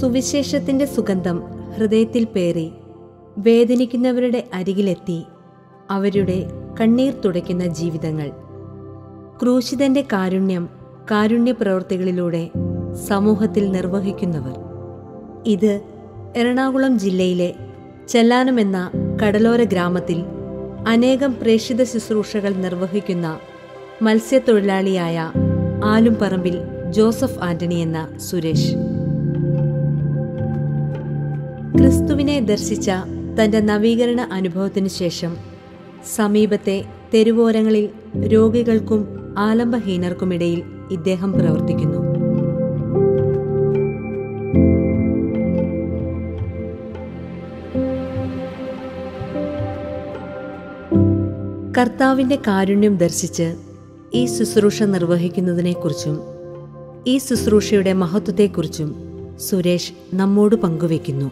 സുവിശേഷത്തിന്റെ സുഗന്ധം ഹൃദയത്തിൽ പേറി വേദനിക്കുന്നവരുടെ അരികിലെത്തി അവരുടെ കണ്ണീർ തുടയ്ക്കുന്ന ജീവിതങ്ങൾ ക്രൂശിതന്റെ കാരുണ്യം കാരുണ്യ പ്രവൃത്തികളിലൂടെ സമൂഹത്തിൽ നിർവഹിക്കുന്നവർ ഇത് എറണാകുളം ജില്ലയിലെ ചെല്ലാനം എന്ന കടലോര ഗ്രാമത്തിൽ അനേകം പ്രേക്ഷിത ശുശ്രൂഷകൾ നിർവഹിക്കുന്ന മത്സ്യത്തൊഴിലാളിയായ ആലുംപറമ്പിൽ ജോസഫ് ആന്റണി എന്ന സുരേഷ് ക്രിസ്തുവിനെ ദർശിച്ച തന്റെ നവീകരണ അനുഭവത്തിനു ശേഷം സമീപത്തെ തെരുവോരങ്ങളിൽ രോഗികൾക്കും ആലംബഹീനർക്കുമിടയിൽ ഇദ്ദേഹം പ്രവർത്തിക്കുന്നു കർത്താവിന്റെ കാരുണ്യം ദർശിച്ച് ഈ ശുശ്രൂഷ നിർവഹിക്കുന്നതിനെക്കുറിച്ചും ഈ ശുശ്രൂഷയുടെ മഹത്വത്തെക്കുറിച്ചും സുരേഷ് നമ്മോട് പങ്കുവെക്കുന്നു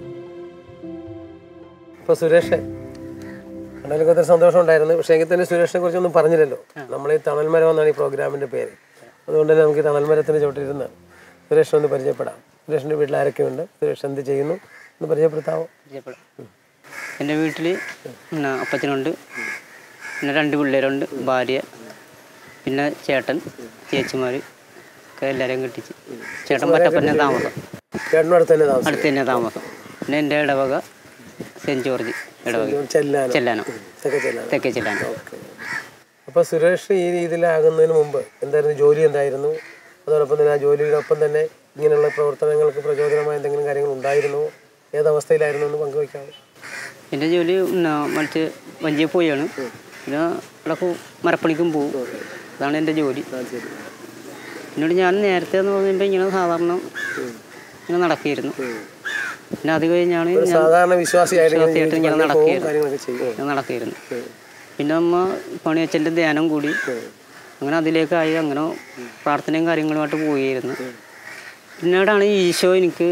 ഇപ്പോൾ സുരേഷ് കണ്ടതിലൊക്കെ ഒത്തിരി സന്തോഷം ഉണ്ടായിരുന്നു പക്ഷേ എങ്കിൽ തന്നെ സുരേഷിനെ കുറിച്ചൊന്നും പറഞ്ഞില്ലല്ലോ നമ്മൾ ഈ തണൽമരം എന്നാണ് ഈ പ്രോഗ്രാമിൻ്റെ പേര് അതുകൊണ്ട് തന്നെ നമുക്ക് ഈ തണൽമരത്തിന് ചോട്ടിരുന്ന് സുരേഷിനെ ഒന്ന് പരിചയപ്പെടാം സുരേഷിൻ്റെ വീട്ടിൽ ആരൊക്കെയുണ്ട് സുരേഷ് എന്ത് ചെയ്യുന്നു ഒന്ന് പരിചയപ്പെടുത്താമോ പരിചയപ്പെടാം എൻ്റെ വീട്ടിൽ പിന്നെ അപ്പച്ചനുണ്ട് പിന്നെ രണ്ട് പിള്ളേരുണ്ട് ഭാര്യ പിന്നെ ചേട്ടൻ ചേച്ചിമാർ ഒക്കെ എല്ലാവരെയും കെട്ടിച്ച് ചേട്ടൻ പറ്റപ്പന്നെ താമസം ചേട്ടനും അടുത്ത് തന്നെ താമസം അടുത്ത് തന്നെ താമസം പിന്നെ എൻ്റെ ഇടവക സെൻറ്റ് ജോർജ് ഇടവക ചെല്ലാനോ ചെല്ലാനോ ഇതൊക്കെ ചെല്ലാനോ തെക്കേ ചെല്ലാനോ അപ്പോൾ സുരേഷ് ഈ രീതിയിലാകുന്നതിന് മുമ്പ് എന്തായിരുന്നു ജോലി എന്തായിരുന്നു അതോടൊപ്പം തന്നെ ആ ജോലിയോടൊപ്പം തന്നെ ഇങ്ങനെയുള്ള പ്രവർത്തനങ്ങൾക്ക് പ്രചോദനമായ എന്തെങ്കിലും കാര്യങ്ങൾ ഉണ്ടായിരുന്നോ ഏതവസ്ഥയിലായിരുന്നു എന്ന് പങ്കുവയ്ക്കാമോ എൻ്റെ ജോലി പിന്നെ മറ്റേ വഞ്ചിയെ പോയാണ് പിന്നെ ഇടക്ക് മരപ്പണിക്കും പോകും അതാണ് എൻ്റെ ജോലി എന്നോട് ഞാൻ നേരത്തെ എന്ന് പറയുമ്പോൾ ഇങ്ങനെ സാധാരണ ഇങ്ങനെ നടക്കുകയായിരുന്നു പിന്നെ അത് കഴിഞ്ഞാണ് ഞാൻ സാധാരണ വിശ്വാസിയായിട്ട് ഇങ്ങനെ വിശ്വാസിയായിട്ട് ജീവിച്ച് ഇങ്ങനെ പള്ളിയിൽ പോവും, നടക്കുകയായിരുന്നു കാര്യങ്ങളൊക്കെ ചെയ്യും ഇങ്ങനെ നടക്കുകയായിരുന്നു പിന്നെ അമ്മ പണിയച്ചൻ്റെ ധ്യാനം കൂടി അങ്ങനെ അതിലേക്കായി അങ്ങനെ പ്രാർത്ഥനയും കാര്യങ്ങളുമായിട്ട് പോയിരുന്നു പിന്നീടാണ് ഈ ഈശോ എനിക്ക്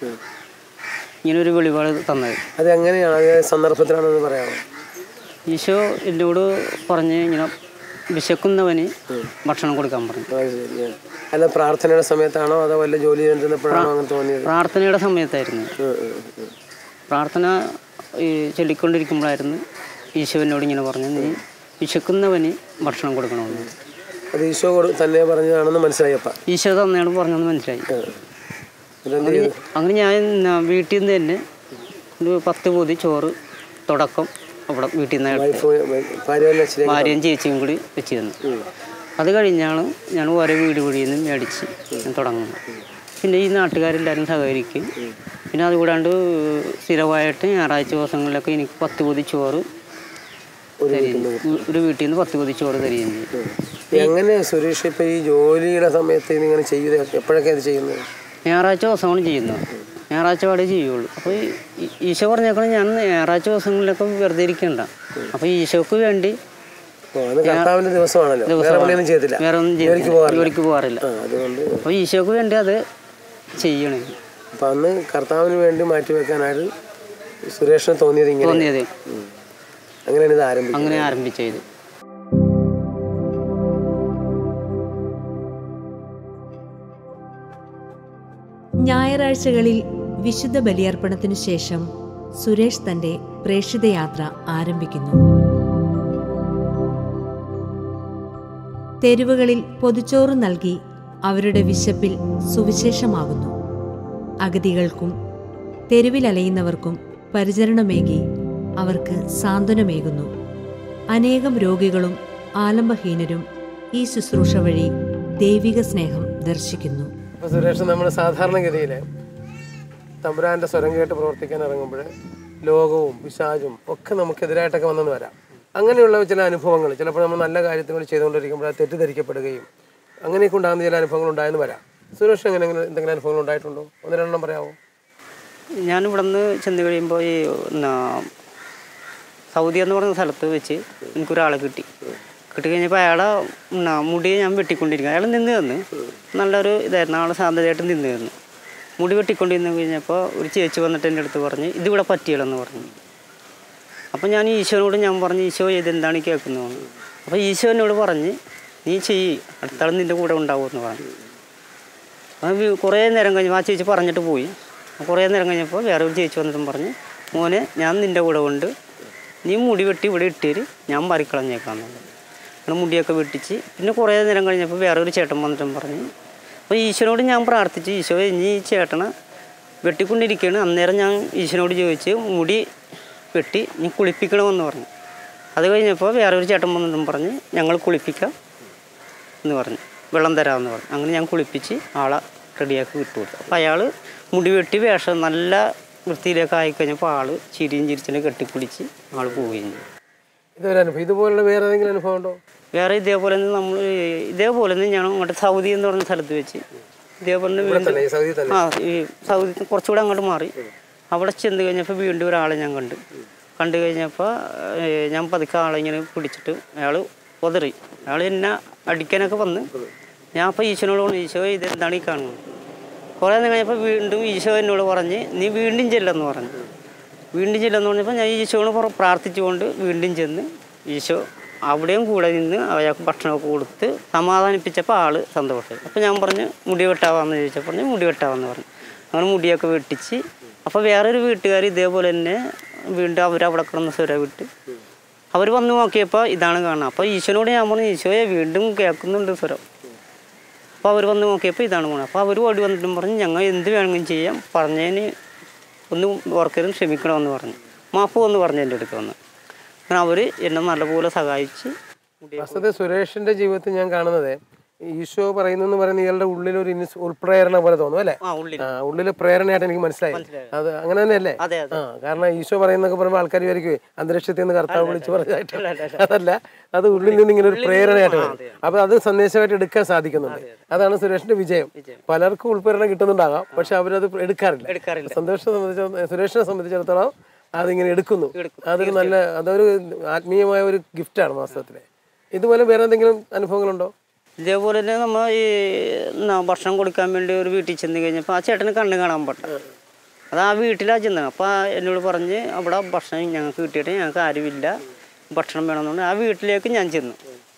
ഇങ്ങനെ ഒരു വെളിപാട് തന്നത് അത് എങ്ങനെയാണ് അത് ഏത് സന്ദർഭത്തിലാണെന്ന് പറയാമോ ഈശോ എന്നോട് പറഞ്ഞ് ഇങ്ങനെ വിശക്കുന്നവന് ഭക്ഷണം കൊടുക്കാൻ പറഞ്ഞു അത് ശരി ആ. അല്ല പ്രാർത്ഥനയുടെ സമയത്താണോ അതോ വല്ല ജോലി ചെയ്തിരുന്നപ്പോഴാണോ അങ്ങനെ തോന്നിയത് പ്രാർത്ഥനയുടെ സമയത്തായിരുന്നു ഉം, ഉം, ഉം. പ്രാർത്ഥന ഈ ചൊല്ലിക്കൊണ്ടിരിക്കുമ്പോഴായിരുന്നു ഈശോ എന്നോട് ഇങ്ങനെ പറഞ്ഞു നീ വിശക്കുന്നവന് ഭക്ഷണം കൊടുക്കണമെന്ന് അത് ഈശോ കൊടു- തന്നെ പറഞ്ഞതാണെന്ന് മനസ്സിലായപ്പ ഈശോ തന്നെയാണ് പറഞ്ഞതെന്ന് മനസ്സിലായി ഇതെന്ത് ചെയ്തു അങ്ങനെ ഞാൻ ന- വീട്ടിൽ നിന്ന് തന്നെ ഒരു പത്ത് പൊതി ചോറ് തുടക്കം അവിടെ വീട്ടിൽ നിന്ന് വൈഫ് ഭാര്യ അച്ഛനെ ഭാര്യയും ചേച്ചിയും കൂടി വെച്ച് തന്നു അത് കഴിഞ്ഞാണ് ഞാൻ ഓരോ വീട് വഴിയിൽ നിന്ന് മേടിച്ച് ഞാൻ തുടങ്ങുന്നത് പിന്നെ ഈ നാട്ടുകാരെല്ലാവരും സഹകരിക്കും പിന്നെ അതുകൂടാണ്ട് സ്ഥിരമായിട്ട് ഞായറാഴ്ച ദിവസങ്ങളിലൊക്കെ എനിക്ക് പത്ത് പൊതി ചോറ് തരികയും ചെയ്യും. ഒരു വീട്ടിൽ നിന്ന് പത്ത് പൊതി ചോറ് തരികയും ചെയ്യും എങ്ങനെ സുരേഷ് ഇപ്പൊ ഈ ജോലിയുടെ സമയത്ത് ഇതിങ്ങനെ ചെയ്യുന്നത് എപ്പോഴൊക്കെ ഇത് ചെയ്യുന്നത് ഞായറാഴ്ച ദിവസമാണ് ചെയ്യുന്നത് ഞായറാഴ്ച പാടേ ചെയ്യുള്ളൂ അപ്പോൾ ഈ- ഈശോ പറഞ്ഞേക്കണം ഞാൻ ഞായറാഴ്ച ദിവസങ്ങളിലൊക്കെ വെറുതെ ഇരിക്കണ്ട അപ്പോൾ ഈശോക്ക് വേണ്ടി ഓ, അത് കർത്താവിന്റെ ദിവസമാണല്ലോ വേറെ പണിയൊന്നും ചെയ്യത്തില്ല വേറെ ഒന്നും ജോലിക്ക് ചെയ്തില്ല. പോകാറില്ല ജോലിക്ക് പോകാറില്ല ആ അതുകൊണ്ട് അപ്പോൾ ഈശോക്ക് വേണ്ടി അത് ചെയ്യണേ അപ്പൊ അന്ന് കർത്താവിന് വേണ്ടി മാറ്റിവെക്കാനായിട്ട് സുരേഷിന് തോന്നിയത് ഇങ്ങനെ തോന്നിയത് ഉം. അങ്ങനെയാണ് ഇത് ആരംഭിക്കുന്നത് അങ്ങനെ ആരംഭിച്ചത് ഞായറാഴ്ചകളിൽ വിശുദ്ധ ബലിയർപ്പണത്തിനു ശേഷം സുരേഷ് തന്റെ പ്രേക്ഷിതയാത്ര ആരംഭിക്കുന്നു തെരുവുകളിൽ പൊതിച്ചോറ് നൽകി അവരുടെ വിശപ്പിൽ സുവിശേഷമാകുന്നു അഗതികൾക്കും തെരുവിലലയുന്നവർക്കും പരിചരണമേകി അവർക്ക് സാന്ത്വനമേകുന്നു അനേകം രോഗികളും ആലംബഹീനരും ഈ ശുശ്രൂഷ വഴി ദൈവിക സ്നേഹം ദർശിക്കുന്നു അപ്പൊ സുരേഷ് നമ്മൾ സാധാരണഗതിയിൽ തമ്പുരാന്റെ സ്വരം കേട്ട് പ്രവർത്തിക്കാൻ ഇറങ്ങുമ്പോൾ ലോകവും പിശാചും ഒക്കെ നമുക്കെതിരായിട്ടൊക്കെ വന്നെന്ന് വരാം അങ്ങനെയുള്ള ചില അനുഭവങ്ങൾ ചിലപ്പോൾ നമ്മൾ നല്ല കാര്യങ്ങൾ ചെയ്തുകൊണ്ടിരിക്കുമ്പോൾ അത് തെറ്റിദ്ധരിക്കപ്പെടുകയും അങ്ങനെയൊക്കെ ഉണ്ടാകുന്ന ചില അനുഭവങ്ങൾ ഉണ്ടായെന്ന് വരാം സുരേഷ് എങ്ങനെ എന്തെങ്കിലും അനുഭവങ്ങൾ ഉണ്ടായിട്ടുണ്ടോ ഒന്ന് രണ്ടെണ്ണം പറയാമോ ഞാൻ ഇവിടെ നിന്ന് ചെന്ന് കഴിയുമ്പോൾ ഈ എന്നാ, സൗദി എന്ന് പറയുന്ന സ്ഥലത്ത് വെച്ച് എനിക്കൊരാളെ കിട്ടി കിട്ടി കഴിഞ്ഞപ്പോൾ അയാളെ എന്നാ, മുടി ഞാൻ വെട്ടിക്കൊണ്ടിരിക്കുക അയാൾ നിന്ന് തന്ന് നല്ലൊരു ഇതായിരുന്നു ആൾ ശാന്തതയായിട്ട് നിന്ന് തന്നു മുടി വെട്ടിക്കൊണ്ടിരുന്ന് കഴിഞ്ഞപ്പോൾ ഒരു ചേച്ചി വന്നിട്ട് എൻ്റെ അടുത്ത് പറഞ്ഞ് ഇതിവിടെ പറ്റിയില്ലെന്ന് പറഞ്ഞു അപ്പോൾ ഞാൻ ഈശോനോട് ഞാൻ പറഞ്ഞു ഈശോ ഇതെന്താണ് ഈ കേൾക്കുന്നത് അപ്പോൾ ഈശോ എന്നോട് പറഞ്ഞ് നീ ചെയ്യ് അടുത്താൾ നിൻ്റെ കൂടെ ഉണ്ടാവുമെന്ന് പറഞ്ഞു അത് വി- കുറേ നേരം കഴിഞ്ഞ് ആ ചേച്ചി പറഞ്ഞിട്ട് പോയി കുറേ നേരം കഴിഞ്ഞപ്പോൾ വേറെ ഒരു ചേച്ചി വന്നിട്ടും പറഞ്ഞ് മോനെ ഞാൻ നിൻ്റെ കൂടെ കൊണ്ട് നീ മുടി വെട്ടി ഇവിടെ ഇട്ടേര് ഞാൻ മറിക്കളഞ്ഞേക്കാന്നുള്ളത് അങ്ങനെ മുടിയൊക്കെ വെട്ടിച്ച് പിന്നെ കുറേ നേരം കഴിഞ്ഞപ്പോൾ വേറെ ഒരു ചേട്ടൻ വന്നിട്ടും പറഞ്ഞ് അപ്പോൾ ഈശ്വരനോട് ഞാൻ പ്രാർത്ഥിച്ചു ഈശോ ഇനി ഈ ചേട്ടനെ വെട്ടിക്കൊണ്ടിരിക്കുകയാണ് അന്നേരം ഞാൻ ഈശ്വരനോട് ചോദിച്ച് മുടി വെട്ടി നീ കുളിപ്പിക്കണമെന്ന് പറഞ്ഞു അത് കഴിഞ്ഞപ്പോൾ വേറെ ഒരു ചേട്ടൻ വന്നിട്ടും പറഞ്ഞ് ഞങ്ങൾ കുളിപ്പിക്കാം എന്ന് പറഞ്ഞു വെള്ളം തരാമെന്ന് പറഞ്ഞു അങ്ങനെ ഞാൻ കുളിപ്പിച്ച് ആളെ റെഡിയാക്കി വിട്ടുകൊടുത്തു അപ്പോൾ അയാൾ മുടി വെട്ടി വേഷം നല്ല വൃത്തിയിലേക്ക് ആയിക്കഴിഞ്ഞപ്പോൾ ആൾ ചിരിയും ചിരിച്ചിനെ കെട്ടിപ്പിടിച്ച് ആൾ പോവുകയും ചെയ്തു ഇതൊരു അനുഭവം ഇതുപോലുള്ള വേറെ ഏതെങ്കിലും അനുഭവം ഉണ്ടോ വേറെ ഇതേപോലെ തന്നെ നമ്മൾ ഇതേപോലെ തന്നെ ഞാൻ അങ്ങോട്ട് സൗദി എന്ന് പറഞ്ഞ സ്ഥലത്ത് വെച്ച് ഇതേപോലെ തന്നെ വീണ്ടും തന്നെ ഈ സൗദി തന്നെ ആ ഈ സൗദി കുറച്ചുകൂടെ അങ്ങോട്ട് മാറി അവിടെ ചെന്ന് കഴിഞ്ഞപ്പോൾ വീണ്ടും ഒരാളെ ഞാൻ കണ്ടു കണ്ടു കഴിഞ്ഞപ്പോൾ ഏഹ്, ഞാൻ പതുക്കെ ആളെ ഇങ്ങനെ പിടിച്ചിട്ട് അയാൾ ഉതറി അയാൾ എന്നെ അടിക്കാനൊക്കെ വന്ന് ഞാൻ അപ്പോൾ ഈശോനോട് പറഞ്ഞു ഈശോ ഇതെന്താണ് ഈ കാണുന്നത് കുറേ നേരം കഴിഞ്ഞപ്പോൾ വീണ്ടും ഈശോ എന്നോട് പറഞ്ഞ് നീ വീണ്ടും ചെല്ലെന്ന് പറഞ്ഞു വീണ്ടും ചെല്ലെന്ന് പറഞ്ഞപ്പോൾ ഞാൻ ഈശോയോട് പുറ- പ്രാർത്ഥിച്ചുകൊണ്ട് വീണ്ടും ചെന്ന് ഈശോ അവിടെയും കൂടെ നിന്ന് അയാൾക്ക് ഭക്ഷണമൊക്കെ കൊടുത്ത് സമാധാനിപ്പിച്ചപ്പോൾ ആള് സന്തോഷമായി അപ്പോൾ ഞാൻ പറഞ്ഞു മുടി വെട്ടാവാന്ന് ചോദിച്ചപ്പോൾ പറഞ്ഞു മുടി വെട്ടാവാന്ന് പറഞ്ഞു അങ്ങനെ മുടിയൊക്കെ വെട്ടിച്ച് അപ്പോൾ വേറൊരു വീട്ടുകാർ ഇതേപോലെ തന്നെ വീണ്ടും അവരവിടെ കിടന്ന് സ്വര വിട്ട് അവർ വന്ന് നോക്കിയപ്പോൾ ഇതാണ് കാണുന്നത് അപ്പോൾ ഈശോനോട് ഞാൻ പറഞ്ഞു ഈശോയെ വീണ്ടും കേൾക്കുന്നുണ്ട് സ്വരം അപ്പോൾ അവർ വന്ന് നോക്കിയപ്പോൾ ഇതാണ് പോണത് അപ്പോൾ അവർ ഓടി വന്നിട്ടും പറഞ്ഞു ഞങ്ങൾ എന്ത് വേണമെങ്കിലും ചെയ്യാം പറഞ്ഞതിന് ഒന്ന് ഓർക്കരും ക്ഷമിക്കണമെന്ന് പറഞ്ഞു മാപ്പ് എന്ന് പറഞ്ഞു എൻ്റെ അടുത്ത് വന്ന് അങ്ങനെ അവർ എന്നെ നല്ലപോലെ സഹായിച്ച് മുടി വസ്തുത സുരേഷിന്റെ ജീവിതത്തിൽ ഞാൻ കാണുന്നത് ഈശോ പറയുന്നെന്ന് പറയുന്ന ഇയാളുടെ ഉള്ളിൽ ഒരു ഇൻസ് ഉൾപ്രേരണ പോലെ തോന്നും അല്ലേ ആ ഉള്ളിൽ ആ ഉള്ളിലെ പ്രേരണയായിട്ട് എനിക്ക് മനസ്സിലായി അത് അങ്ങനെ തന്നെയല്ലേ അതെ അതെ ആ കാരണം ഈശോ പറയുന്നൊക്കെ പറയുമ്പോൾ ആൾക്കാർ വിചാരിക്കുവേ അന്തരീക്ഷത്തിൽ നിന്ന് കർത്താവ് വിളിച്ച് പറഞ്ഞതായിട്ട് അതല്ല അത് ഉള്ളിൽ നിന്ന് ഇങ്ങനെ ഒരു പ്രേരണയായിട്ട് വരും അപ്പൊ അത് സന്ദേശമായിട്ട് എടുക്കാൻ സാധിക്കുന്നുണ്ട് അതാണ് സുരേഷിന്റെ വിജയം പലർക്കും ഉൾപ്രേരണ കിട്ടുന്നുണ്ടാകാം പക്ഷെ അവരത് എടുക്കാറില്ല എടുക്കാറില്ല സന്തോഷത്തെ സംബന്ധിച്ച സുരേഷിനെ സംബന്ധിച്ചിടത്തോളം അതിങ്ങനെ എടുക്കുന്നു അതൊരു നല്ല അതൊരു ആത്മീയമായ ഒരു ഗിഫ്റ്റാണ് വാസ്തവത്തില് ഇതുപോലെ വേറെ എന്തെങ്കിലും അനുഭവങ്ങളുണ്ടോ ഇതേപോലെ തന്നെ നമ്മൾ ഈ എന്നാ ഭക്ഷണം കൊടുക്കാൻ വേണ്ടി ഒരു വീട്ടിൽ ചെന്ന് കഴിഞ്ഞപ്പോൾ ആ ചേട്ടന് കണ്ണ് കാണാൻ പറ്റ അത് ആ വീട്ടിലാണ് ചെന്നത് അപ്പോൾ എന്നോട് പറഞ്ഞ് അവിടെ ഭക്ഷണം ഞങ്ങൾക്ക് കിട്ടിയിട്ട് ഞങ്ങൾക്ക് ആരുമില്ല ഭക്ഷണം വേണമെന്നുണ്ട് ആ വീട്ടിലേക്ക് ഞാൻ ചെന്നു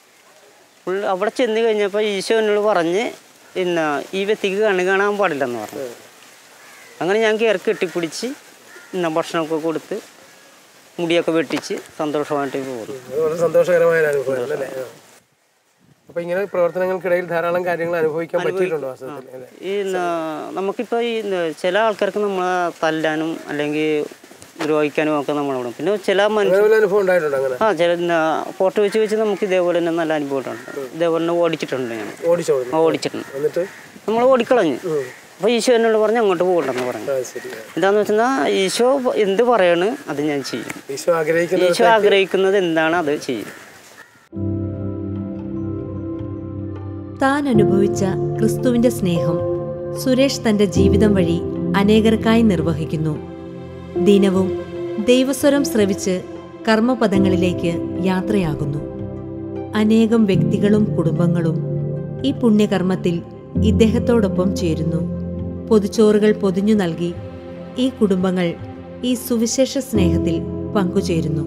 ഫുൾ അവിടെ ചെന്ന് കഴിഞ്ഞപ്പോൾ ഈശോ എന്നോട് പറഞ്ഞ് പിന്നെ ഈ വ്യക്തിക്ക് കണ്ണ് കാണാൻ പാടില്ലെന്ന് പറഞ്ഞു അങ്ങനെ ഞാൻ കയറി കെട്ടിപ്പിടിച്ച് പിന്നെ ഭക്ഷണമൊക്കെ കൊടുത്ത് മുടിയൊക്കെ വെട്ടിച്ച് സന്തോഷമായിട്ട് പോകുന്നു അത് വളരെ സന്തോഷകരമായ ഒരു അനുഭവം അല്ലേ ആ. അപ്പൊ ഇങ്ങനെ പ്രവർത്തനങ്ങൾക്കിടയിൽ ധാരാളം കാര്യങ്ങൾ അനുഭവിക്കാൻ പറ്റിയിട്ടുണ്ടോ വാസ്തവത്തിൽ അല്ലേ ഈ ന- നമുക്കിപ്പോൾ ഈ ന- ചില ആൾക്കാർക്ക് നമ്മളെ തല്ലാനും അല്ലെങ്കിൽ ദ്രോഹിക്കാനും ഒക്കെ നമ്മൾ വിടും പിന്നെ ചില മനുഷ്യ അങ്ങനെ വല്ല അനുഭവം ഉണ്ടായിട്ടുണ്ടോ അങ്ങനെ ആ ചില ന- ഫോട്ടോ വെച്ച് വെച്ച് നമുക്ക് ഇതേപോലെ തന്നെ നല്ല അനുഭവമുണ്ട് ഇതേപോലെ തന്നെ ഓടിച്ചിട്ടുണ്ട് ഞാൻ ഓടിച്ചോടുന്നു ആ, ഓടിച്ചിട്ടുണ്ട് എന്നിട്ട് നമ്മൾ ഓടിക്കളഞ്ഞു അപ്പോൾ ഈശോ എന്നോട് പറഞ്ഞ് അങ്ങോട്ട് പോകണ്ടെന്ന് പറഞ്ഞു ആ ശരി എന്താന്ന് വെച്ചാൽ ഈശോ എന്ത് പറയാണ് അത് ഞാൻ ചെയ്യും ഈശോ ആഗ്രഹിക്കുന്ന ഈശോ ആഗ്രഹിക്കുന്നത് എന്താണ് അത് ചെയ്യും താൻ അനുഭവിച്ച ക്രിസ്തുവിന്റെ സ്നേഹം സുരേഷ് തന്റെ ജീവിതം വഴി അനേകർക്കായി നിർവഹിക്കുന്നു ദിനവും ദൈവസ്വരം ശ്രവിച്ച് കർമ്മപദങ്ങളിലേക്ക് യാത്രയാകുന്നു അനേകം വ്യക്തികളും കുടുംബങ്ങളും ഈ പുണ്യകർമ്മത്തിൽ ഇദ്ദേഹത്തോടൊപ്പം ചേരുന്നു പൊതിച്ചോറുകൾ പൊതിഞ്ഞു നൽകി ഈ കുടുംബങ്ങൾ ഈ സുവിശേഷ സ്നേഹത്തിൽ പങ്കുചേരുന്നു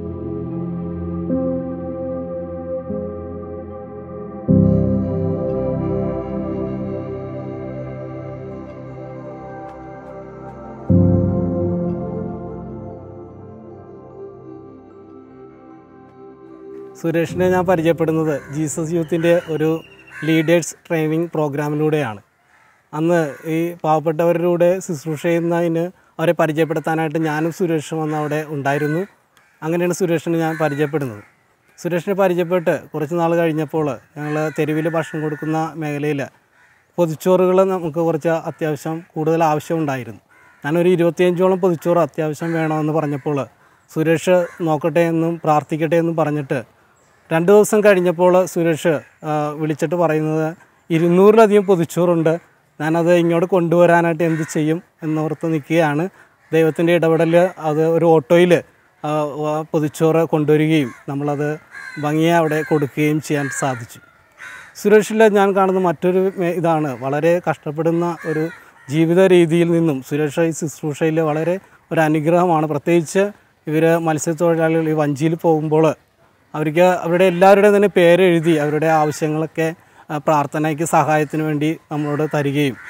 സുരേഷിനെ ഞാൻ പരിചയപ്പെടുന്നത് ജീസസ് യൂത്തിൻ്റെ ഒരു ലീഡേഴ്സ് ട്രെയിനിങ് പ്രോഗ്രാമിലൂടെയാണ് അന്ന് ഈ പാവപ്പെട്ടവരുടെ കൂടെ ശുശ്രൂഷ ചെയ്യുന്നതിന് അവരെ പരിചയപ്പെടുത്താനായിട്ട് ഞാനും സുരേഷും അന്ന് അവിടെ ഉണ്ടായിരുന്നു അങ്ങനെയാണ് സുരേഷിനെ ഞാൻ പരിചയപ്പെടുന്നത് സുരേഷിനെ പരിചയപ്പെട്ട് കുറച്ച് നാൾ കഴിഞ്ഞപ്പോൾ ഞങ്ങൾ തെരുവിൽ ഭക്ഷണം കൊടുക്കുന്ന മേഖലയിൽ പൊതിച്ചോറുകൾ നമുക്ക് കുറച്ച് അത്യാവശ്യം കൂടുതൽ ആവശ്യമുണ്ടായിരുന്നു ഞാനൊരു ഇരുപത്തിയഞ്ചോളം പൊതിച്ചോറ് അത്യാവശ്യം വേണമെന്ന് പറഞ്ഞപ്പോൾ സുരേഷ് നോക്കട്ടെ എന്നും പ്രാർത്ഥിക്കട്ടെ എന്നും പറഞ്ഞിട്ട് രണ്ട് ദിവസം കഴിഞ്ഞപ്പോൾ സുരേഷ് ആ, വിളിച്ചിട്ട് പറയുന്നത് ഇരുന്നൂറിലധികം പൊതിച്ചോറുണ്ട് ഞാനത് ഇങ്ങോട്ട് കൊണ്ടുവരാനായിട്ട് എന്ത് ചെയ്യും എന്നോർത്ത് നിൽക്കുകയാണ് ദൈവത്തിൻ്റെ ഇടപെടൽ അത് ഒരു ഓട്ടോയിൽ പൊതിച്ചോറ് കൊണ്ടുവരികയും നമ്മളത് ഭംഗിയെ അവിടെ കൊടുക്കുകയും ചെയ്യാൻ സാധിച്ചു സുരേഷിലെ ഞാൻ കാണുന്ന മറ്റൊരു മേ- ഇതാണ് വളരെ കഷ്ടപ്പെടുന്ന ഒരു ജീവിത രീതിയിൽ നിന്നും സുരേഷ് ഈ ശുശ്രൂഷയിൽ വളരെ ഒരു അനുഗ്രഹമാണ് പ്രത്യേകിച്ച് ഇവർ മത്സ്യത്തൊഴിലാളികൾ ഈ വഞ്ചിയിൽ പോകുമ്പോൾ അവർക്ക് അവരുടെ എല്ലാവരുടെയും തന്നെ പേരെഴുതി അവരുടെ ആവശ്യങ്ങളൊക്കെ ആ, പ്രാർത്ഥനയ്ക്ക് സഹായത്തിന് വേണ്ടി നമ്മളോട് തരികയും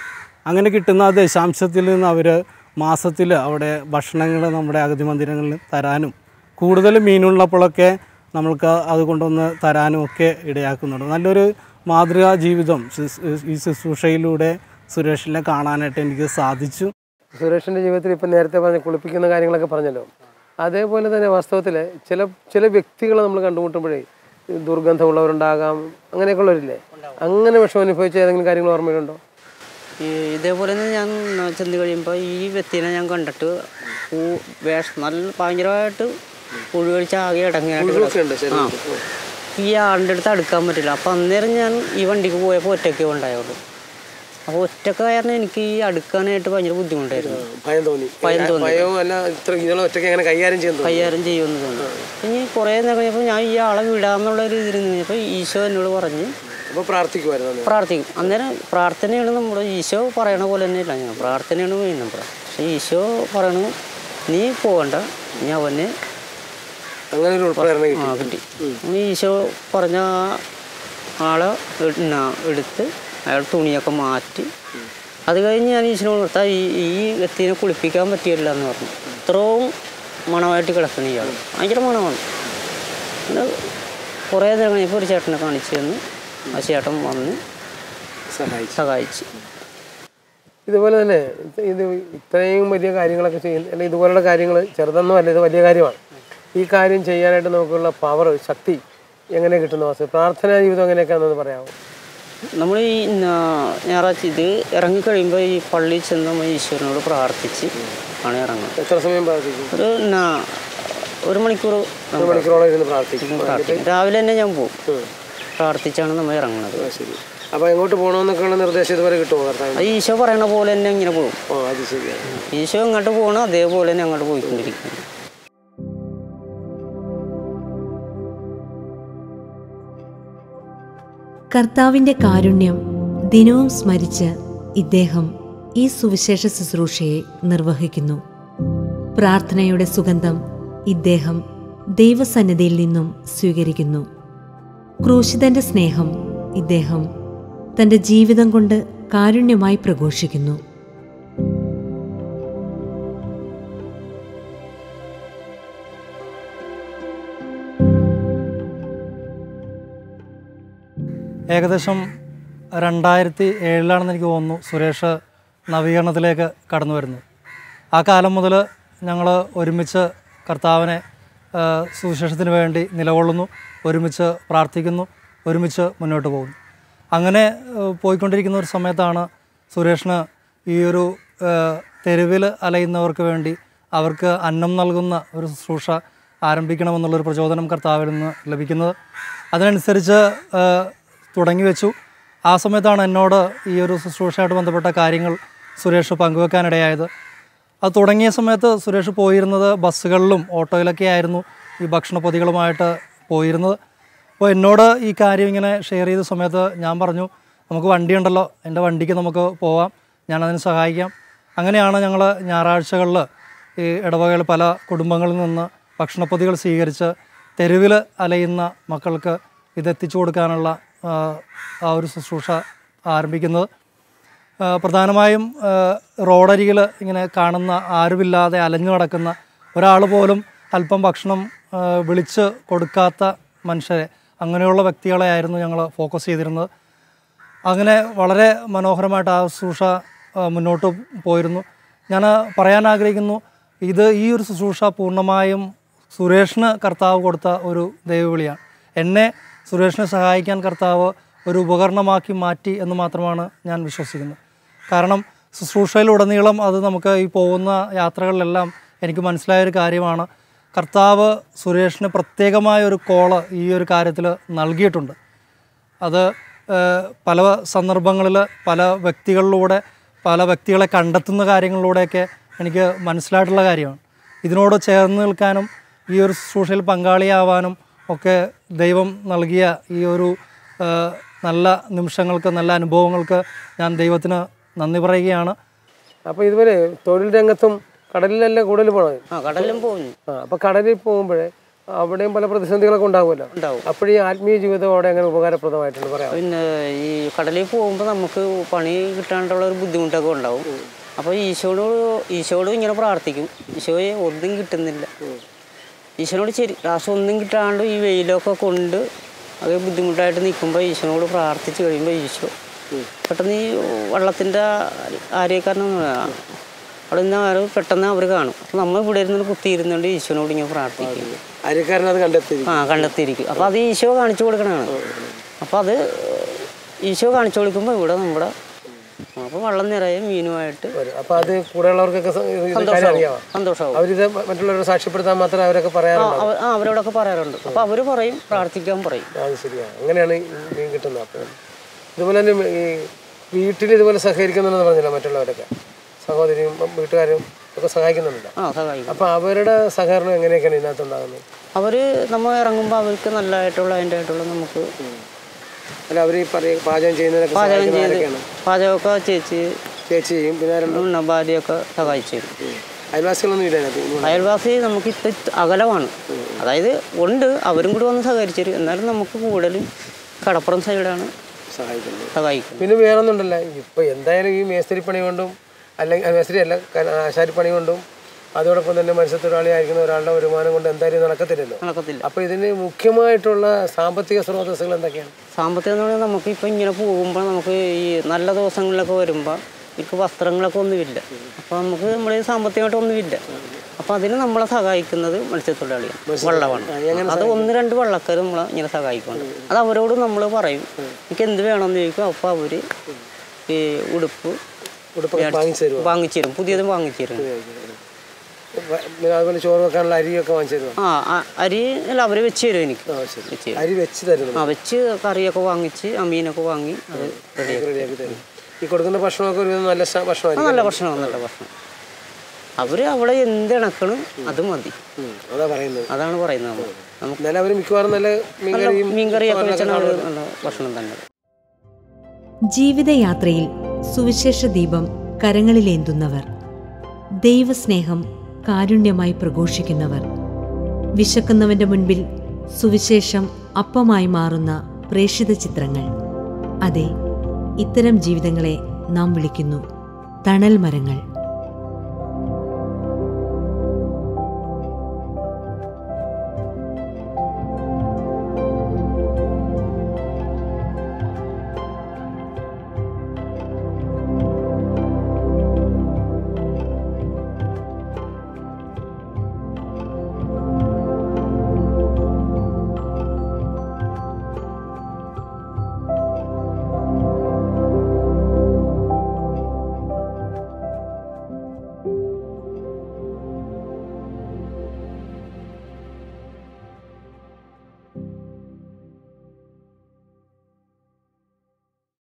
അങ്ങനെ കിട്ടുന്ന ആ ദശാംശത്തിൽ നിന്ന് അവർ മാസത്തിൽ അവിടെ ഭക്ഷണങ്ങൾ നമ്മുടെ അഗതി മന്ദിരങ്ങളിൽ തരാനും കൂടുതൽ മീനുള്ളപ്പോഴൊക്കെ നമ്മൾക്ക് അത് കൊണ്ടൊന്ന് തരാനും ഒക്കെ ഇടയാക്കുന്നുണ്ട് നല്ലൊരു മാതൃകാ ജീവിതം ശുശ്രൂ- ഈ ശുശ്രൂഷയിലൂടെ സുരേഷിനെ കാണാനായിട്ട് എനിക്ക് സാധിച്ചു സുരേഷിൻ്റെ ജീവിതത്തിൽ ഇപ്പം നേരത്തെ പറഞ്ഞ കുളിപ്പിക്കുന്ന കാര്യങ്ങളൊക്കെ പറഞ്ഞല്ലോ അതേപോലെ തന്നെ വാസ്തവത്തിൽ ചില ചില വ്യക്തികളെ നമ്മൾ കണ്ടുമുട്ടുമ്പോഴേ ഈ ദുർഗന്ധമുള്ളവരുണ്ടാകാം അങ്ങനെയൊക്കെ ഉള്ളവരില്ലേ അങ്ങനെ വിഷമം അനുഭവിച്ച ഏതെങ്കിലും കാര്യങ്ങൾ ഓർമ്മയിലുണ്ടോ ഈ ഇതേപോലെ തന്നെ ഞാൻ ചെന്ന് കഴിയുമ്പോൾ ഈ വ്യക്തിനെ ഞാൻ കണ്ടിട്ട് പൂ വേഷം നല്ല ഭയങ്കരമായിട്ട് പുഴു കഴിച്ച് ആകെ ഇടങ്ങിയായിട്ട് ഉണ്ട് ശരീരത്തിൽ. ഈ ആളിൻ്റെ അടുത്ത് അടുക്കാൻ പറ്റില്ല അപ്പം അന്നേരം ഞാൻ ഈ വണ്ടിക്ക് പോയപ്പോൾ ഒറ്റയ്ക്കേ ഉണ്ടായുള്ളൂ അപ്പോൾ ഒറ്റക്ക് കാരണം എനിക്ക് ഈ അടുക്കാനായിട്ട് ഭയങ്കര ബുദ്ധിമുട്ടായിരുന്നു ഭയം തോന്നി ഭയം തോന്നി. ഭയവും അല്ല ഇത്ര ഇങ്ങനെ ഒറ്റയ്ക്ക് എങ്ങനെ കൈകാര്യം ചെയ്യാൻ തോന്നി കൈകാര്യം ചെയ്യുമെന്ന് തോന്നി ഇനി കുറേ നേരം കഴിഞ്ഞപ്പോൾ ഞാൻ ഈ ആളെ വിടാമെന്നുള്ള ഒരു ഇതിൽ നിന്നപ്പോൾ ഈശോ എന്നോട് പറഞ്ഞ് അപ്പോൾ പ്രാർത്ഥിക്കുമായിരുന്നു അന്ന്. പ്രാർത്ഥിക്കും അന്നേരം പ്രാർത്ഥനയാണ് നമ്മൾ ഈശോ പറയണ പോലെ തന്നെ ഇല്ല ഞാൻ പ്രാർത്ഥനയാണ് മെയിൻ നമ്പർ പക്ഷേ ഈശോ പറയണു നീ പോകണ്ട നീ അവനെ അങ്ങനെ ഒരു ഉൾപ്രേരണ കിട്ടി ആ കിട്ടി നീ ഈശോ പറഞ്ഞ ആ ആളെ എട്- ന- എടുത്ത് അയാൾ തുണിയൊക്കെ മാറ്റി അത് കഴിഞ്ഞ് ഞാൻ ഈശോനോട് നിർത്താം ഈ ഈ വ്യക്തിനെ കുളിപ്പിക്കാൻ പറ്റിയില്ല എന്ന് പറഞ്ഞു ഇത്രയും മണമായിട്ട് കിടക്കുന്ന ഇയാൾ ഭയങ്കര മണമാണ് പിന്നെ കുറേ നേരം കഴിഞ്ഞപ്പോൾ ഒരു ചേട്ടനെ കാണിച്ചു തന്നു ആ ചേട്ടൻ വന്ന് സഹായിച്ചു സഹായിച്ചു ഇതുപോലെ തന്നെ ഇത് ഇത്രയും വലിയ കാര്യങ്ങളൊക്കെ ചെയ്യുന്ന അല്ലെങ്കിൽ ഇതുപോലുള്ള കാര്യങ്ങൾ ചെറുതൊന്നും അല്ല ഇത് വലിയ കാര്യമാണ് ഈ കാര്യം ചെയ്യാനായിട്ട് നമുക്കുള്ള പവർ ശക്തി എങ്ങനെ കിട്ടുന്ന വാസ്തു പ്രാർത്ഥനാ ജീവിതം എങ്ങനെയൊക്കെയാണെന്ന് പറയാമോ നമ്മൾ ഈ ഞാ- ഞായറാഴ്ച ഇത് ഇറങ്ങിക്കഴിയുമ്പോൾ ഈ പള്ളിയിൽ ചെന്ന് നമ്മൾ ഈശ്വരനോട് പ്രാർത്ഥിച്ച് ആണ് ഇറങ്ങുന്നത് എത്ര സമയം പ്രാർത്ഥിക്കും ഒരു നാ- ഒരു മണിക്കൂർ ഒരു മണിക്കൂറോളം ഇരുന്ന് പ്രാർത്ഥിക്കും പ്രാർത്ഥിക്കും രാവിലെ തന്നെ ഞാൻ പോകും പ്രാർത്ഥിച്ചാണ് നമ്മൾ ഇറങ്ങുന്നത് ആ, ശരി അപ്പോൾ എങ്ങോട്ട് പോകണമെന്നൊക്കെയുള്ള നിർദ്ദേശം ഇതുവരെ കിട്ടുമോ കർത്താവിന് അത് ഈശോ പറയണ പോലെ തന്നെ ഇങ്ങനെ പോകും ഓ അത് ശരിയാണ് ഈശോ എങ്ങോട്ട് പോകണം അതേപോലെ തന്നെ അങ്ങോട്ട് പോയിക്കൊണ്ടിരിക്കും കർത്താവിൻ്റെ കാരുണ്യം ദിനവും സ്മരിച്ച് ഇദ്ദേഹം ഈ സുവിശേഷ ശുശ്രൂഷയെ നിർവഹിക്കുന്നു പ്രാർത്ഥനയുടെ സുഗന്ധം ഇദ്ദേഹം ദൈവസന്നിധിയിൽ നിന്നും സ്വീകരിക്കുന്നു ക്രൂശിതന്റെ സ്നേഹം ഇദ്ദേഹം തന്റെ ജീവിതം കൊണ്ട് കാരുണ്യമായി പ്രഘോഷിക്കുന്നു ഏകദേശം രണ്ടായിരത്തി ഏഴിലാണെന്ന് എനിക്ക് തോന്നുന്നു സുരേഷ് നവീകരണത്തിലേക്ക് കടന്നു വരുന്നത് ആ കാലം മുതൽ ഞങ്ങൾ ഒരുമിച്ച് കർത്താവിനെ ആ, സുവിശേഷത്തിന് വേണ്ടി നിലകൊള്ളുന്നു ഒരുമിച്ച് പ്രാർത്ഥിക്കുന്നു ഒരുമിച്ച് മുന്നോട്ട് പോകുന്നു അങ്ങനെ ആ, പോയിക്കൊണ്ടിരിക്കുന്ന ഒരു സമയത്താണ് സുരേഷിന് ഈ ഒരു തെരുവിൽ അലയുന്നവർക്ക് വേണ്ടി അവർക്ക് അന്നം നൽകുന്ന ഒരു ശുശ്രൂഷ ആരംഭിക്കണമെന്നുള്ളൊരു പ്രചോദനം കർത്താവിൽ നിന്ന് ലഭിക്കുന്നത് അതിനനുസരിച്ച് ആ, തുടങ്ങി വെച്ചു ആ സമയത്താണ് എന്നോട് ഈ ഒരു ശുശ്രൂഷയായിട്ട് ബന്ധപ്പെട്ട കാര്യങ്ങൾ സുരേഷ് പങ്കുവെക്കാനിടയായത് അത് തുടങ്ങിയ സമയത്ത് സുരേഷ് പോയിരുന്നത് ബസ്സുകളിലും ഓട്ടോയിലൊക്കെ ആയിരുന്നു ഈ ഭക്ഷണ പൊതികളുമായിട്ട് പോയിരുന്നത് അപ്പോൾ എന്നോട് ഈ കാര്യം ഇങ്ങനെ ഷെയർ ചെയ്ത സമയത്ത് ഞാൻ പറഞ്ഞു നമുക്ക് വണ്ടിയുണ്ടല്ലോ എൻ്റെ വണ്ടിക്ക് നമുക്ക് പോവാം ഞാനതിന് സഹായിക്കാം അങ്ങനെയാണ് ഞങ്ങൾ ഞായറാഴ്ചകളിൽ ഈ ഇടവകയിൽ പല കുടുംബങ്ങളിൽ നിന്ന് ഭക്ഷണപ്പൊതികൾ സ്വീകരിച്ച് തെരുവിൽ അലയുന്ന മക്കൾക്ക് ഇത് എത്തിച്ചു കൊടുക്കാനുള്ള ആ, ആ ഒരു ശുശ്രൂഷ ആരംഭിക്കുന്നത് ആ, പ്രധാനമായും ആ, റോഡരികിൽ ഇങ്ങനെ കാണുന്ന ആരുമില്ലാതെ അലഞ്ഞു നടക്കുന്ന ഒരാൾ പോലും അല്പം ഭക്ഷണം ആ, വിളിച്ച് കൊടുക്കാത്ത മനുഷ്യരെ അങ്ങനെയുള്ള വ്യക്തികളെ ആയിരുന്നു ഞങ്ങൾ ഫോക്കസ് ചെയ്തിരുന്നത് അങ്ങനെ വളരെ മനോഹരമായിട്ട് ആ ശുശ്രൂഷ ആ, മുന്നോട്ട് പോയിരുന്നു ഞാൻ പറയാൻ ആഗ്രഹിക്കുന്നു ഇത് ഈ ഒരു ശുശ്രൂഷ പൂർണ്ണമായും സുരേഷിന് കർത്താവ് കൊടുത്ത ഒരു ദൈവവിളിയാണ് എന്നെ സുരേഷിനെ സഹായിക്കാൻ കർത്താവ് ഒരു ഉപകരണമാക്കി മാറ്റി എന്ന് മാത്രമാണ് ഞാൻ വിശ്വസിക്കുന്നത് കാരണം ശുശ്രൂഷയിലുടനീളം അത് നമുക്ക് ഈ പോകുന്ന യാത്രകളിലെല്ലാം എനിക്ക് മനസ്സിലായൊരു കാര്യമാണ് കർത്താവ് സുരേഷിന് പ്രത്യേകമായ ഒരു കോള് ഈ ഒരു കാര്യത്തിൽ നൽകിയിട്ടുണ്ട് അത് ഏഹ്, പല സന്ദർഭങ്ങളിൽ പല വ്യക്തികളിലൂടെ പല വ്യക്തികളെ കണ്ടെത്തുന്ന കാര്യങ്ങളിലൂടെയൊക്കെ എനിക്ക് മനസ്സിലായിട്ടുള്ള കാര്യമാണ് ഇതിനോട് ചേർന്ന് നിൽക്കാനും ഈ ഒരു ശുശ്രൂഷയിൽ പങ്കാളിയാവാനും ഒക്കെ ദൈവം നൽകിയ ഈ ഒരു ഏഹ്, നല്ല നിമിഷങ്ങൾക്ക് നല്ല അനുഭവങ്ങൾക്ക് ഞാൻ ദൈവത്തിന് നന്ദി പറയുകയാണ് അപ്പോൾ ഇതുവരെ തൊഴിൽ രംഗത്തും കടലിലല്ലേ കൂടുതൽ പോകണത് ആ കടലിലും പോകുന്നു ആ അപ്പോൾ കടലിൽ പോകുമ്പോഴേ അവിടെയും പല പ്രതിസന്ധികളൊക്കെ ഉണ്ടാവുമല്ലോ ഉണ്ടാവും അപ്പോഴീ ആത്മീയ ജീവിതം അവിടെ എങ്ങനെ ഉപകാരപ്രദമായിട്ടുണ്ട് പറയാം പിന്നെ ഈ കടലിൽ പോകുമ്പോൾ നമുക്ക് പണി കിട്ടാണ്ടുള്ള ഒരു ബുദ്ധിമുട്ടൊക്കെ ഉണ്ടാവും അപ്പോൾ ഈശോയോട് ഈശോയോട് ഇങ്ങനെ പ്രാർത്ഥിക്കും ഈശോയെ ഒന്നും കിട്ടുന്നില്ല ഈശോനോട് ശരി ലാസ്റ്റ് ഒന്നും കിട്ടാണ്ട് ഈ വെയിലൊക്കെ കൊണ്ട് അത് ബുദ്ധിമുട്ടായിട്ട് നിൽക്കുമ്പോൾ ഈശോനോട് പ്രാർത്ഥിച്ച് കഴിയുമ്പോൾ ഈശോ പെട്ടെന്ന് ഈ വള്ളത്തിൻ്റെ ആര്യക്കാരൻ അവിടെ നിന്ന് അവർ പെട്ടെന്ന് അവർ കാണും അപ്പോൾ നമ്മൾ ഇവിടെ ഇരുന്ന് കുത്തിയിരുന്നുകൊണ്ട് ഈശോനോട് ഇങ്ങനെ പ്രാർത്ഥിക്കും അരിക്കാരൻ അത് കണ്ടെത്തി ആ കണ്ടെത്തിയിരിക്കും അപ്പോൾ അത് ഈശോ കാണിച്ചു കൊടുക്കണതാണ് അപ്പോൾ അത് ഈശോ കാണിച്ചു കൊടുക്കുമ്പോൾ ഇവിടെ നമ്മുടെ അപ്പോൾ വെള്ളം നിറയെ മീനുമായിട്ട് വരും അപ്പൊ അത് കൂടെയുള്ളവർക്കൊക്കെ സ- ഇത് ഇത് കാര്യം അറിയാമോ സന്തോഷമാവും അവരിത് മറ്റുള്ളവരെ സാക്ഷ്യപ്പെടുത്താൻ മാത്രമേ അവരൊക്കെ പറയാറുള്ളൂ അവ- ആ അവരോടൊക്കെ പറയാറുണ്ട് അപ്പോൾ അവർ പറയും പ്രാർത്ഥിക്കാൻ പറയും അത് ശരിയാണ് അങ്ങനെയാണ് ഈ മീൻ കിട്ടുന്നത് അപ്പോൾ ഇതുപോലെ തന്നെ ഈ വീട്ടിൽ ഇതുപോലെ സഹകരിക്കുന്നുണ്ടെന്ന് പറഞ്ഞില്ല മറ്റുള്ളവരൊക്കെ സഹോദരിയും വീട്ടുകാരും ഒക്കെ സഹായിക്കുന്നുണ്ടല്ലോ ആ സഹായിക്കും അപ്പോൾ അവരുടെ സഹകരണം എങ്ങനെയൊക്കെയാണ് ഇതിനകത്ത് ഉണ്ടാകുന്നത് അവർ നമ്മൾ ഇറങ്ങുമ്പോൾ അവർക്ക് നല്ലതായിട്ടുള്ള അതിൻ്റെ ആയിട്ടുള്ള നമുക്ക് അല്ല അവർ ഈ പറയും പാചകം ചെയ്യുന്നതിനൊക്കെ പാചകം സഹായിക്കുന്ന ചെയ്ത് ആരൊക്കെയാണ് പാചകമൊക്കെ ചേച്ചി ചേച്ചി ചെയ്യും പിന്നെ ആരുണ്ട് ഉണ്ണ ഭാര്യയൊക്കെ സഹായിച്ചു തരും അയൽവാസികളൊന്നും ഇല്ല അതിനകത്ത് ഇതുപോലെ. അയൽവാസി നമുക്ക് ഇത്ര അകലമാണ് അതായത് ഉണ്ട് അവരും കൂടി വന്ന് സഹകരിച്ചു തരും എന്നാലും നമുക്ക് കൂടുതലും കടപ്പുറം സൈഡാണ് സഹായിക്കുന്നത് സഹായിക്കുന്നത് പിന്നെ വേറൊന്നുണ്ടല്ലോ ഇപ്പൊ എന്തായാലും ഈ മേസ്തിരിപ്പണി കൊണ്ടും അല്ലെങ്കിൽ മേസ്തിരി അല്ല ക- ആശാരിപ്പണി കൊണ്ടും അതോടൊപ്പം തന്നെ മത്സ്യത്തൊഴിലാളി ആയിരിക്കുന്ന ഒരാളുടെ വരുമാനം കൊണ്ട് എന്തായാലും ഇത് നടക്കത്തില്ലല്ലോ നടക്കത്തില്ല അപ്പൊ ഇതിന് മുഖ്യമായിട്ടുള്ള സാമ്പത്തിക സ്രോതസ്സുകൾ എന്തൊക്കെയാണ് സാമ്പത്തികം എന്ന് പറഞ്ഞാൽ നമുക്ക് ഇപ്പം ഇങ്ങനെ പോകുമ്പോൾ നമുക്ക് ഈ നല്ല ദിവസങ്ങളിലൊക്കെ വരുമ്പോൾ എനിക്ക് വസ്ത്രങ്ങളൊക്കെ ഒന്നുമില്ല അപ്പോൾ നമുക്ക് നമ്മുടെ സാമ്പത്തികമായിട്ട് ഒന്നുമില്ല അപ്പോൾ അതിന് നമ്മളെ സഹായിക്കുന്നത് മത്സ്യത്തൊഴിലാളിയാണ് വള്ളമാണ് അത് ഒന്ന് രണ്ട് വള്ളക്കാർ നമ്മളെ ഇങ്ങനെ സഹായിക്കുന്നുണ്ട് അത് അവരോട് നമ്മൾ പറയും എനിക്ക് എന്ത് വേണമെന്ന് ചോദിക്കും അപ്പോൾ അവർ ഈ ഉടുപ്പ് ഉടുപ്പൊക്കെ വാങ്ങിച്ചു തരുമോ വാങ്ങിച്ചു തരും പുതിയതും വാങ്ങിച്ചു തരും പിന്നെ അതുപോലെ ചോറ് വെക്കാനുള്ള അരിയൊക്കെ വാങ്ങിച്ചു തരുമോ ആ ആ- അരി അല്ല അവർ വെച്ച് തരും എനിക്ക് ആ ശരി വെച്ച് തരും അരി വെച്ച് തരുന്നു ആ വെച്ച് കറിയൊക്കെ വാങ്ങിച്ച് ആ മീനൊക്കെ വാങ്ങി അത് റെഡിയാക്കി റെഡിയാക്കി തരും ഈ കൊടുക്കുന്ന ഭക്ഷണമൊക്കെ ഒരു വിധം നല്ല ശ- ആ, ഭക്ഷണമായിരിക്കും നല്ല ഭക്ഷണം നല്ല ഭക്ഷണം അവര് അവിടെ എന്തിണക്കണം അത് മതി ഉം, അതാ പറയുന്നത് അതാണ് പറയുന്നത് നമ്മൾ നമുക്ക് എന്നാലും അവർ മിക്കവാറും നല്ല മീൻകറിയും മീൻകറിയൊക്കെ വെച്ചാൽ അവര് നല്ല ഭക്ഷണം തന്നെ ജീവിതയാത്രയിൽ സുവിശേഷ ദീപം കരങ്ങളിലേന്തുന്നവർ ദൈവസ്നേഹം കാരുണ്യമായി പ്രഘോഷിക്കുന്നവർ വിശക്കുന്നവന്റെ മുൻപിൽ സുവിശേഷം അപ്പമായി മാറുന്ന പ്രേഷിത ചിത്രങ്ങൾ അതെ ഇത്തരം ജീവിതങ്ങളെ നാം വിളിക്കുന്നു തണൽ മരങ്ങൾ